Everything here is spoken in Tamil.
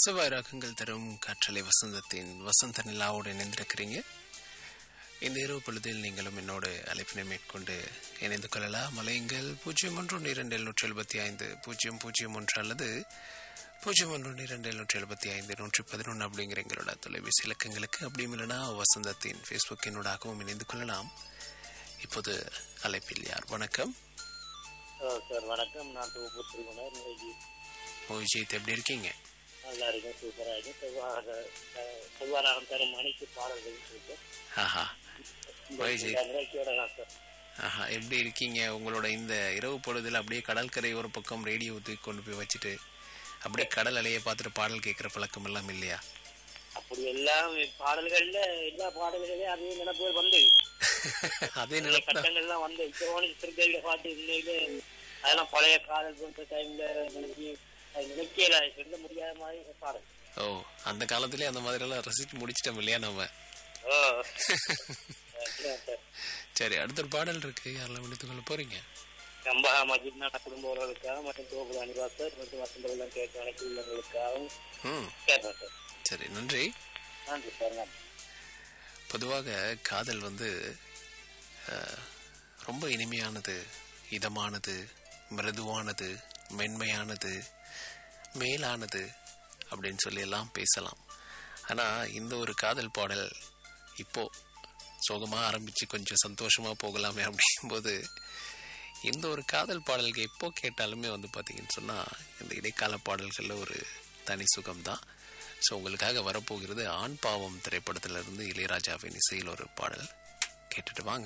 செவ்வாய் ராகங்கள் தரும் காற்றலை வசந்தத்தின் வசந்த நிலாவோடு இணைந்திருக்கிறீங்க இந்த இரவு பொழுதில் நீங்களும் என்னோடு அழைப்பினை மேற்கொண்டு இணைந்து கொள்ளலாம் மலையங்கள் பூஜ்ஜியம் ஒன்று ஒன்று இரண்டு எழுநூற்றி எழுபத்தி ஐந்து பூஜ்ஜியம் பூஜ்ஜியம் ஒன்று அல்லது பூஜ்ஜியம் ஒன்று ஒன்று இரண்டு எழுநூற்றி எழுபத்தி ஐந்து நூற்றி பதினொன்று அப்படிங்கிற எங்களோட தொலைபேசி இலக்கங்களுக்கு அப்படியும் இல்லைனா வசந்தத்தின் ஃபேஸ்புக்கினூடாகவும் இணைந்து கொள்ளலாம் இப்போது அழைப்பில் யார் வணக்கம் சார் வணக்கம் நான் தொகுப்பு திருமணர் இன்னைக்கு மொய்ஜித் எப்படி இருக்கீங்க நல்லா இருக்கேன் சூப்பராக இருக்கேன் செவ்வாய் செவ்வாய் தரும் அனைத்து பாடல்கள் இருக்கேன் ஆஹா மொய்ஜித் இந்த நிகழ்ச்சியோட நான் சார் ஆஹா எப்படி இருக்கீங்க உங்களோட இந்த இரவு பொழுதுல அப்படியே கடற்கரை ஒரு பக்கம் ரேடியோ தூக்கி கொண்டு போய் வச்சுட்டு அப்படியே கடல் அலையை பார்த்துட்டு பாடல் கேட்குற பழக்கம் எல்லாம் இல்லையா அப்படி எல்லாம் பாடல்கள்ல எல்லா பாடல்களையும் அதே நினைப்பு வந்து அதே நிறைய நினைப்பு கட்டங்கள்லாம் வந்து இப்போ திருக்கையில பாட்டு இன்னைக்கு அதெல்லாம் பழைய காதல் போன்ற டைம்ல நினைச்சு அது நினைக்கல சொல்ல முடியாத மாதிரி பாடல் ஓ அந்த காலத்திலே அந்த மாதிரி எல்லாம் ரசிச்சு முடிச்சிட்டோம் இல்லையா நம்ம ஓ அப்படிதான் சார் சரி அடுத்த ஒரு பாடல் இருக்கு யாரெல்லாம் விடுத்து கொள்ள போறீங்க ரொம்ப மஜித்னா குடும்ப உறவுகளுக்காக மற்றும் கோகுல அனிவாசர் மற்றும் வசந்த உள்ளம் கேட்க அனைத்து உள்ளங்களுக்காகவும் ம் கேட்பேன் சார் சரி நன்றி நன்றி சார் நன்றி பொதுவாக காதல் வந்து அஹ், ரொம்ப இனிமையானது இதமானது மிருதுவானது மென்மையானது மேலானது அப்படின்னு சொல்லி எல்லாம் பேசலாம் ஆனால் இந்த ஒரு காதல் பாடல் இப்போ சோகமாக ஆரம்பித்து கொஞ்சம் சந்தோஷமாக போகலாமே அப்படிங்கும்போது இந்த ஒரு காதல் பாடல்கள் எப்போ கேட்டாலுமே வந்து பார்த்தீங்கன்னு சொன்னால் இந்த இடைக்கால பாடல்களில் ஒரு தனி சுகம்தான் ஸோ உங்களுக்காக வரப்போகிறது ஆண் பாவம் திரைப்படத்திலிருந்து இளையராஜாவின் இசையில் ஒரு பாடல் கேட்டுட்டு வாங்க